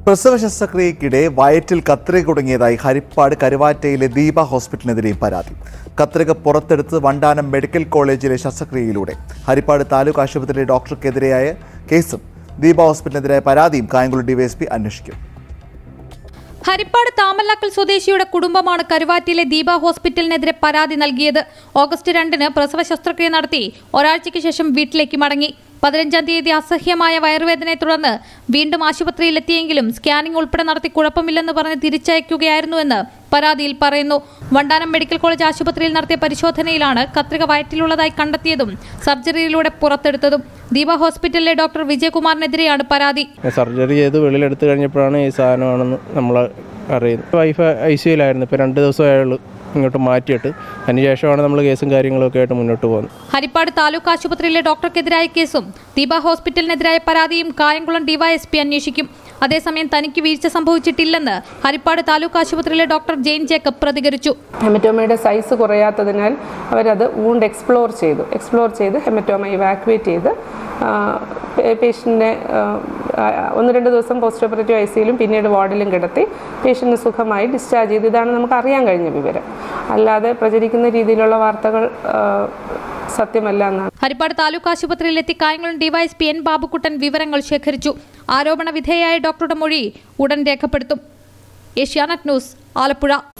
പ്രസവ ശസ്ത്രക്രിയയ്ക്കിടെ വയറ്റിൽ കത്രിക കുടുങ്ങിയതായി ഹരിപ്പാട് കരുവാറ്റയിലെ ദീപ ഹോസ്പിറ്റലിനെതിരെയും പരാതി കത്രിക പുറത്തെടുത്ത് വണ്ടാനം മെഡിക്കൽ കോളേജിലെ ശസ്ത്രക്രിയയിലൂടെ ഹരിപ്പാട് താലൂക്ക് ആശുപത്രിയിലെ ഡോക്ടർക്കെതിരെയായ കേസും ദീപ ഹോസ്പിറ്റലിനെതിരായ പരാതിയും കായംകുളം ഡിവൈഎസ്പി അന്വേഷിക്കും ഹരിപ്പാട് താമല്ലാക്കൽ സ്വദേശിയുടെ കുടുംബമാണ് കരുവാറ്റിയിലെ ദീപ ഹോസ്പിറ്റലിനെതിരെ പരാതി നൽകിയത് ഓഗസ്റ്റ് രണ്ടിന് പ്രസവ ശസ്ത്രക്രിയ നടത്തി ഒരാഴ്ചയ്ക്ക് ശേഷം വീട്ടിലേക്ക് മടങ്ങി പതിനഞ്ചാം തീയതി അസഹ്യമായ വയറുവേദനയെ തുടർന്ന് വീണ്ടും ആശുപത്രിയിലെത്തിയെങ്കിലും സ്കാനിംഗ് ഉൾപ്പെടെ നടത്തി കുഴപ്പമില്ലെന്ന് പറഞ്ഞ് തിരിച്ചയക്കുകയായിരുന്നുവെന്ന് പരാതിയിൽ പറയുന്നു വണ്ടാനം മെഡിക്കൽ കോളേജ് ആശുപത്രിയിൽ നടത്തിയ പരിശോധനയിലാണ് കത്രിക വയറ്റിലുള്ളതായി കണ്ടെത്തിയതും സർജറിയിലൂടെ പുറത്തെടുത്തതും ദീപ ഹോസ്പിറ്റലിലെ ഡോക്ടർ വിജയകുമാറിനെതിരെയാണ് പരാതി സർജറി ചെയ്ത് വെളിയിലെടുത്ത് കഴിഞ്ഞപ്പോഴാണ് ഈ സാധനമാണെന്ന് നമ്മൾ അറിയുന്നത് വൈഫ് ഐ സിയിലായിരുന്നു ഇപ്പോൾ രണ്ട് ദിവസം അയാൾ ഇങ്ങോട്ട് മാറ്റിയിട്ട് അതിനുശേഷമാണ് നമ്മൾ കേസും കാര്യങ്ങളൊക്കെ ആയിട്ട് മുന്നോട്ട് പോകുന്നത് ഹരിപ്പാട് താലൂക്ക് ആശുപത്രിയിലെ ഡോക്ടർക്കെതിരായ കേസും ദീപ ഹോസ്പിറ്റലിനെതിരായ പരാതിയും കായംകുളം ഡിവൈഎസ്പി അന്വേഷിക്കും അതേസമയം തനിക്ക് വീഴ്ച സംഭവിച്ചിട്ടില്ലെന്ന് ഹരിപ്പാട് താലൂക്ക് ആശുപത്രിയിലെ ഡോക്ടർ ജെയിൻ ജേക്കബ് പ്രതികരിച്ചു ഹെമറ്റോമയുടെ സൈസ് കുറയാത്തതിനാൽ അവരത് വൂണ്ട് എക്സ്പ്ലോർ ചെയ്തു എക്സ്പ്ലോർ ചെയ്ത് ഹെമറ്റോമ ഇവാക്യുവേറ്റ് ചെയ്ത് പേഷ്യൻറ്റിനെ ഒന്ന് രണ്ട് ദിവസം പോസ്റ്റ് ഓപ്പറേറ്റീവ് ഐ സിയിലും പിന്നീട് വാർഡിലും കിടത്തി പേഷ്യൻറ്റിന് സുഖമായി ഡിസ്ചാർജ് ചെയ്തു ഇതാണ് നമുക്ക് അറിയാൻ കഴിഞ്ഞ വിവരം അല്ലാതെ പ്രചരിക്കുന്ന രീതിയിലുള്ള വാർത്തകൾ ആ, സത്യമല്ല എന്നാണ് ഹരിപ്പാട് താലൂക്ക് ആശുപത്രിയിലെത്തി കായംകുളം ഡിവൈഎസ്പി എൻ ബാബുക്കുട്ടൻ വിവരങ്ങൾ ശേഖരിച്ചു ആരോപണ വിധേയയായ ഡോക്ടറുടെ മൊഴി ഉടൻ രേഖപ്പെടുത്തും ഏഷ്യാനെറ്റ് ന്യൂസ് ആലപ്പുഴ